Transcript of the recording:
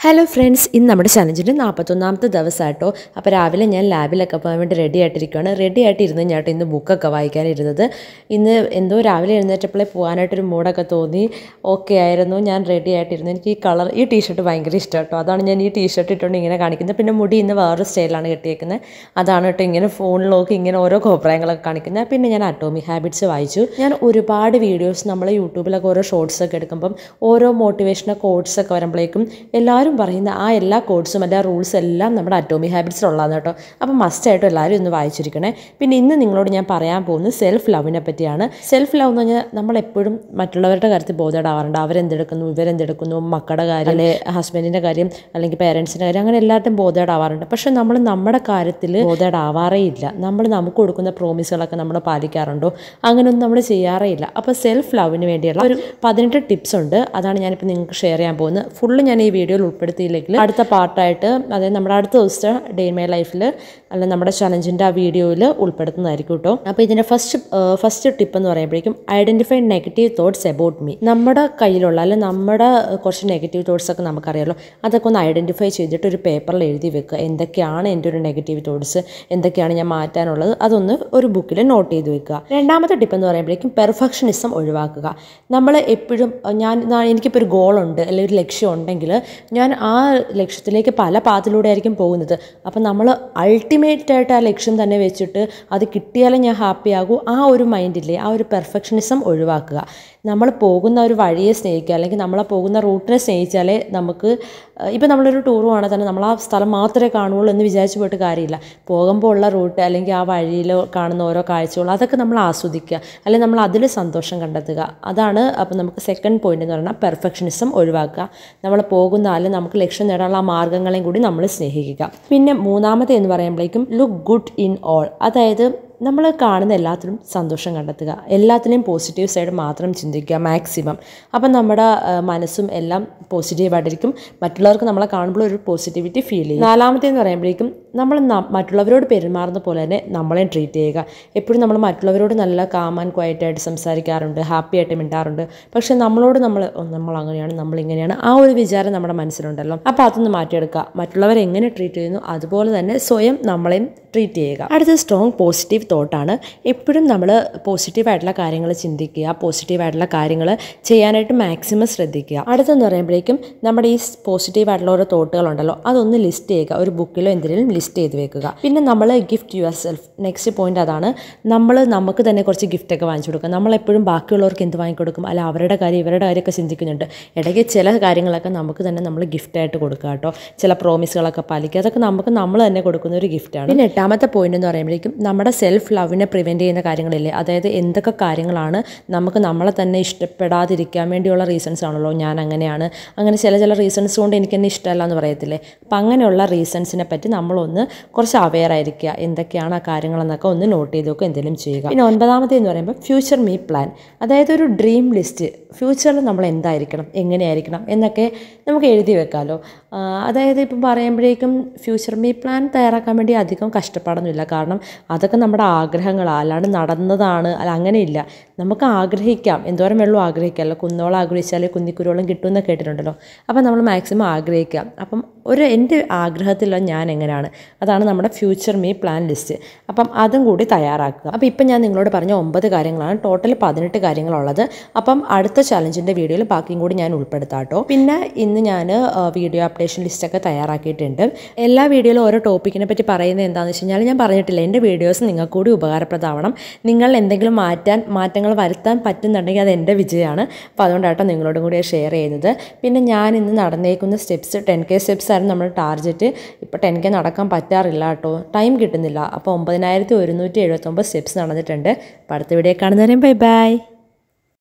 hello friends ഇന്ന് നമ്മുടെ ചലഞ്ചിൻ്റെ നാൽപ്പത്തൊന്നാമത്തെ ദിവസമായിട്ടോ അപ്പോൾ രാവിലെ ഞാൻ ലാബിലൊക്കെ പോകാൻ വേണ്ടി റെഡി ആയിട്ടിരിക്കുകയാണ് റെഡി ആയിട്ടിരുന്ന് ഞാൻ ട്ടോ ഇന്ന് ബുക്കൊക്കെ വായിക്കാനിരുന്നത് ഇന്ന് എന്തോ രാവിലെ എഴുന്നേറ്റപ്പോഴേ പോകാനായിട്ടൊരു മൂഡൊക്കെ തോന്നി ഓക്കെ ആയിരുന്നു ഞാൻ റെഡി ആയിട്ടിരുന്നു എനിക്ക് ഈ കളർ ഈ ടീഷർട്ട് ഭയങ്കര ഇഷ്ടം കേട്ടോ അതാണ് ഞാൻ ഈ ടീഷർട്ട് ഇട്ടുകൊണ്ട് ഇങ്ങനെ കാണിക്കുന്നത് പിന്നെ മുടി ഇന്ന് വേറൊരു സ്റ്റൈലാണ് കെട്ടിയേക്കുന്നത് അതാണ് കേട്ടോ ഇങ്ങനെ ഫോണിൽ നോക്കി ഇങ്ങനെ ഓരോ കോപ്രായങ്ങളൊക്കെ കാണിക്കുന്നത് പിന്നെ ഞാൻ അറ്റോമിക് ഹാബിറ്റ്സ് വായിച്ചു ഞാൻ ഒരുപാട് വീഡിയോസ് നമ്മൾ യൂട്യൂബിലൊക്കെ ഓരോ ഷോർട്സ് ഒക്കെ എടുക്കുമ്പം ഓരോ മോട്ടിവേഷണൽ കോഡ്സ് ഒക്കെ വരുമ്പോഴേക്കും എല്ലാവരും പറയുന്ന ആ എല്ലാ കോഡ്സും എല്ലാ റൂൾസ് എല്ലാം നമ്മുടെ അറ്റോമിക് ഹാബിറ്റ്സിലുള്ളതാണ് കേട്ടോ അപ്പം മസ്റ്റായിട്ടും എല്ലാവരും ഒന്ന് വായിച്ചിരിക്കണേ പിന്നെ ഇന്ന് നിങ്ങളോട് ഞാൻ പറയാൻ പോകുന്നത് സെൽഫ് ലവിനെ പറ്റിയാണ് സെൽഫ് ലവ് എന്ന് പറഞ്ഞാൽ നമ്മളെപ്പോഴും മറ്റുള്ളവരുടെ കാര്യത്തിൽ ബോധേടാവാറുണ്ട് അവരെന്തെടുക്കുന്നു ഇവരെന്തെടുക്കുന്നു മക്കളുടെ കാര്യം അല്ലെ ഹസ്ബൻഡിൻ്റെ കാര്യം അല്ലെങ്കിൽ പേരൻസിൻ്റെ കാര്യം അങ്ങനെ എല്ലാവരുടെയും ബോധേടാവാറുണ്ട് പക്ഷെ നമ്മൾ നമ്മുടെ കാര്യത്തിൽ ബോധേടാവാറേ ഇല്ല നമ്മൾ നമുക്ക് കൊടുക്കുന്ന പ്രോമിസുകളൊക്കെ നമ്മൾ പാലിക്കാറുണ്ടോ അങ്ങനെയൊന്നും നമ്മൾ ചെയ്യാറേ ഇല്ല അപ്പോൾ സെൽഫ് ലവിന് വേണ്ടിയുള്ള ഒരു പതിനെട്ട് ടിപ്സ് ഉണ്ട് അതാണ് ഞാനിപ്പോൾ നിങ്ങൾക്ക് ഷെയർ ചെയ്യാൻ പോകുന്നത് ഫുള്ള് ഞാൻ ഈ വീഡിയോയിൽ ഉൾപ്പെടുത്തിയില്ലെങ്കിൽ അടുത്ത പാർട്ടായിട്ട് അതായത് നമ്മുടെ അടുത്ത ദിവസത്തെ ഡേ മൈ ലൈഫിൽ അല്ല നമ്മുടെ ചലഞ്ചിൻ്റെ ആ വീഡിയോയിൽ ഉൾപ്പെടുത്തുന്നതായിരിക്കും കേട്ടോ അപ്പോൾ ഇതിൻ്റെ ഫസ്റ്റ് ഫസ്റ്റ് ടിപ്പ് എന്ന് പറയുമ്പോഴേക്കും identify negative thoughts about me നമ്മുടെ കയ്യിലുള്ള അല്ലെ നമ്മുടെ കുറച്ച് നെഗറ്റീവ് തോട്ട്സ് ഒക്കെ നമുക്കറിയാലോ അതൊക്കെ ഒന്ന് ഐഡൻറ്റിഫൈ ചെയ്തിട്ട് ഒരു പേപ്പറിൽ എഴുതി വെക്കുക എന്തൊക്കെയാണ് എൻ്റെ ഒരു നെഗറ്റീവ് തോട്ട്സ് എന്തൊക്കെയാണ് ഞാൻ മാറ്റാനുള്ളത് അതൊന്ന് ഒരു ബുക്കിൽ നോട്ട് ചെയ്ത് വെക്കുക രണ്ടാമത്തെ ടിപ്പ് എന്ന് പറയുമ്പോഴേക്കും പെർഫെക്ഷനിസം ഒഴിവാക്കുക നമ്മൾ എപ്പോഴും ഞാൻ ഞാൻ- എനിക്കിപ്പോൾ ഒരു ഗോളുണ്ട് അല്ലെങ്കിൽ ഒരു ലക്ഷ്യം ഉണ്ടെങ്കിൽ ഞാൻ ആ ലക്ഷ്യത്തിലേക്ക് പല പാത്തിലൂടെ ആയിരിക്കും പോകുന്നത് അപ്പം നമ്മൾ അൾട്ടിമേറ്റ് ആയിട്ട് ആ ലക്ഷ്യം തന്നെ വെച്ചിട്ട് അത് കിട്ടിയാലേ ഞാൻ ഹാപ്പി ആകൂ ആ ഒരു മൈൻഡില്ലേ ആ ഒരു പെർഫെക്ഷനിസം ഒഴിവാക്കുക നമ്മൾ പോകുന്ന ഒരു വഴിയെ സ്നേഹിക്കുക അല്ലെങ്കിൽ നമ്മളെ പോകുന്ന റൂട്ടിനെ സ്നേഹിച്ചാലേ നമുക്ക് ഇപ്പം നമ്മളൊരു ടൂർ പോകണേ തന്നെ നമ്മൾ ആ സ്ഥലം മാത്രമേ കാണുകയുള്ളൂ എന്ന് വിചാരിച്ച് പോയിട്ട് കാര്യമില്ല പോകുമ്പോൾ ഉള്ള റൂട്ട് അല്ലെങ്കിൽ ആ വഴിയിൽ കാണുന്ന ഓരോ കാഴ്ചകൾ അതൊക്കെ നമ്മൾ ആസ്വദിക്കുക അല്ലെങ്കിൽ നമ്മൾ അതിൽ സന്തോഷം കണ്ടെത്തുക അതാണ് അപ്പം നമുക്ക് സെക്കൻഡ് പോയിന്റ് എന്ന് പറഞ്ഞാൽ പെർഫെക്ഷനിസം ഒഴിവാക്കുക നമ്മൾ പോകുന്ന അല്ലെങ്കിൽ നമുക്ക് ലക്ഷ്യം നേടാനുള്ള ആ മാർഗ്ഗങ്ങളെയും കൂടി നമ്മൾ സ്നേഹിക്കുക പിന്നെ മൂന്നാമത്തെ എന്ന് പറയുമ്പോഴേക്കും ലുക്ക് ഗുഡ് ഇൻ ഓൾ അതായത് നമ്മൾ കാണുന്ന എല്ലാത്തിലും സന്തോഷം കണ്ടെത്തുക എല്ലാത്തിനെയും പോസിറ്റീവ് സൈഡ് മാത്രം ചിന്തിക്കുക മാക്സിമം അപ്പം നമ്മുടെ ആ, മനസ്സും എല്ലാം പോസിറ്റീവായിട്ടിരിക്കും മറ്റുള്ളവർക്ക് നമ്മളെ കാണുമ്പോൾ ഒരു പോസിറ്റിവിറ്റി ഫീൽ ചെയ്യും നാലാമത്തെ എന്ന് പറയുമ്പോഴേക്കും നമ്മൾ ന- മറ്റുള്ളവരോട് പെരുമാറുന്ന പോലെ തന്നെ നമ്മളെയും ട്രീറ്റ് ചെയ്യുക എപ്പോഴും നമ്മൾ മറ്റുള്ളവരോട് നല്ല കാം ആൻഡ് ക്വയറ്റ് ആയിട്ട് സംസാരിക്കാറുണ്ട് ഹാപ്പി ആയിട്ട് മിണ്ടാറുണ്ട് പക്ഷെ നമ്മളോട് നമ്മൾ "ഓ, നമ്മൾ അങ്ങനെയാണ് നമ്മൾ ഇങ്ങനെയാണ് ആ ഒരു വിചാരം നമ്മുടെ മനസ്സിലുണ്ടല്ലോ അപ്പോൾ അതൊന്ന് മാറ്റിയെടുക്കുക മറ്റുള്ളവരെ എങ്ങനെ ട്രീറ്റ് ചെയ്യുന്നു അതുപോലെ തന്നെ സ്വയം നമ്മളെയും ട്രീറ്റ് ചെയ്യുക അടുത്ത സ്ട്രോങ് പോസിറ്റീവ് തോട്ടാണ് എപ്പോഴും നമ്മൾ പോസിറ്റീവായിട്ടുള്ള കാര്യങ്ങൾ ചിന്തിക്കുക പോസിറ്റീവായിട്ടുള്ള കാര്യങ്ങൾ ചെയ്യാനായിട്ട് മാക്സിമം ശ്രദ്ധിക്കുക അടുത്തെന്ന് പറയുമ്പോഴേക്കും നമ്മുടെ ഈ പോസിറ്റീവായിട്ടുള്ള ഓരോ തോട്ടുകളുണ്ടല്ലോ അതൊന്ന് ലിസ്റ്റ് ചെയ്യുക ഒരു ബുക്കിലോ എന്തെങ്കിലും ലിസ്റ്റ് ചെയ്ത് വെക്കുക പിന്നെ നമ്മൾ gift yourself next point അതാണ് നമ്മൾ നമുക്ക് തന്നെ കുറച്ച് ഗിഫ്റ്റൊക്കെ വാങ്ങിച്ചു കൊടുക്കുക നമ്മളെപ്പോഴും ബാക്കിയുള്ളവർക്ക് എന്ത് വാങ്ങിക്കൊടുക്കും അല്ല അവരുടെ കാര്യം ഇവരുടെ കാര്യമൊക്കെ ചിന്തിക്കുന്നുണ്ട് ഇടയ്ക്ക് ചില കാര്യങ്ങളൊക്കെ നമുക്ക് തന്നെ നമ്മൾ ഗിഫ്റ്റായിട്ട് കൊടുക്കുക കേട്ടോ ചില പ്രോമിസുകളൊക്കെ പാലിക്കുക അതൊക്കെ നമുക്ക് നമ്മൾ തന്നെ കൊടുക്കുന്ന ഒരു ഗിഫ്റ്റാണ് പിന്നെ എട്ടാമത്തെ പോയിന്റ് എന്ന് പറയുമ്പോഴേക്കും നമ്മുടെ സെൽഫ് ലവിനെ പ്രിവെൻറ്റ് ചെയ്യുന്ന കാര്യങ്ങളില്ലേ അതായത് എന്തൊക്കെ കാര്യങ്ങളാണ് നമുക്ക് നമ്മളെ തന്നെ ഇഷ്ടപ്പെടാതിരിക്കാൻ വേണ്ടിയുള്ള റീസൺസ് ആണല്ലോ ഞാൻ അങ്ങനെയാണ് അങ്ങനെ ചില ചില റീസൺസ് കൊണ്ട് എനിക്ക് എന്നെ ഇഷ്ടമല്ല എന്ന് പറയത്തില്ലേ അപ്പം അങ്ങനെയുള്ള റീസൺസിനെ പറ്റി നമ്മളൊന്ന് കുറച്ച് അവെയർ ആയിരിക്കുക എന്തൊക്കെയാണ് ആ കാര്യങ്ങളെന്നൊക്കെ ഒന്ന് നോട്ട് ചെയ്ത് വെക്കുക എന്തെങ്കിലും ചെയ്യുക പിന്നെ ഒൻപതാമത്തെ എന്ന് പറയുമ്പോൾ ഫ്യൂച്ചർ മീ പ്ലാൻ അതായത് ഒരു ഡ്രീം ലിസ്റ്റ് ഫ്യൂച്ചറിൽ നമ്മൾ എന്തായിരിക്കണം എങ്ങനെയായിരിക്കണം എന്നൊക്കെ നമുക്ക് എഴുതി വെക്കാമല്ലോ ആ, അതായത് ഇപ്പം പറയുമ്പോഴേക്കും ഫ്യൂച്ചർ മീ പ്ലാൻ തയ്യാറാക്കാൻ വേണ്ടി അധികം കഷ്ടപ്പാടൊന്നുമില്ല കാരണം അതൊക്കെ നമ്മുടെ ആഗ്രഹങ്ങളാണ് അല്ലാണ്ട് നടന്നതാണ് അല്ല അങ്ങനെയില്ല നമുക്ക് ആഗ്രഹിക്കാം എന്തോരം വെള്ളം ആഗ്രഹിക്കാമല്ലോ കുന്നോളം ആഗ്രഹിച്ചാലേ കുന്നിക്കുരുവോളം കിട്ടുമെന്ന് കേട്ടിട്ടുണ്ടല്ലോ അപ്പം നമ്മൾ മാക്സിമം ആഗ്രഹിക്കാം അപ്പം ഒരു എൻ്റെ ആഗ്രഹത്തിലുള്ള ഞാൻ എങ്ങനെയാണ് അതാണ് നമ്മുടെ ഫ്യൂച്ചർ മീ പ്ലാൻ ലിസ്റ്റ് അപ്പം അതും കൂടി തയ്യാറാക്കുക അപ്പം ഇപ്പം ഞാൻ നിങ്ങളോട് പറഞ്ഞ ഒമ്പത് കാര്യങ്ങളാണ് ടോട്ടൽ പതിനെട്ട് കാര്യങ്ങളുള്ളത് അപ്പം അടുത്ത ചലഞ്ചിൻ്റെ വീഡിയോയിൽ ബാക്കിയും കൂടി ഞാൻ ഉൾപ്പെടുത്താം കേട്ടോ പിന്നെ ഇന്ന് ഞാൻ വീഡിയോ അപ്ഡേഷൻ ലിസ്റ്റൊക്കെ തയ്യാറാക്കിയിട്ടുണ്ട് എല്ലാ വീഡിയോയിലും ഓരോ ടോപ്പിക്കിനെ പറ്റി പറയുന്നത് എന്താണെന്ന് വെച്ച് കഴിഞ്ഞാൽ ഞാൻ പറഞ്ഞിട്ടില്ല എൻ്റെ വീഡിയോസ് നിങ്ങൾക്ക് കൂടി ഉപകാരപ്രദമാവണം നിങ്ങൾ എന്തെങ്കിലും മാറ്റാൻ മാറ്റങ്ങൾ വരുത്താൻ പറ്റുന്നുണ്ടെങ്കിൽ അത് എൻ്റെ വിജയമാണ് അപ്പോൾ അതുകൊണ്ടാട്ടോ നിങ്ങളോടും കൂടി ഷെയർ ചെയ്യുന്നത് പിന്നെ ഞാൻ ഇന്ന് നടന്നേക്കുന്ന സ്റ്റെപ്സ് ടെൻ കെ സ്റ്റെപ്സ് ആയിരുന്നു നമ്മുടെ ടാർഗറ്റ് ഇപ്പോൾ ടെൻ കെ നടക്കാൻ പറ്റാറില്ല കേട്ടോ ടൈം കിട്ടുന്നില്ല അപ്പോൾ ഒമ്പതിനായിരത്തി ഒരുന്നൂറ്റി എഴുപത്തൊമ്പത് സ്റ്റെപ്സ് നടന്നിട്ടുണ്ട് അപ്പോൾ അടുത്ത വീഡിയോ കാണുന്നവരെയും ബൈ ബൈ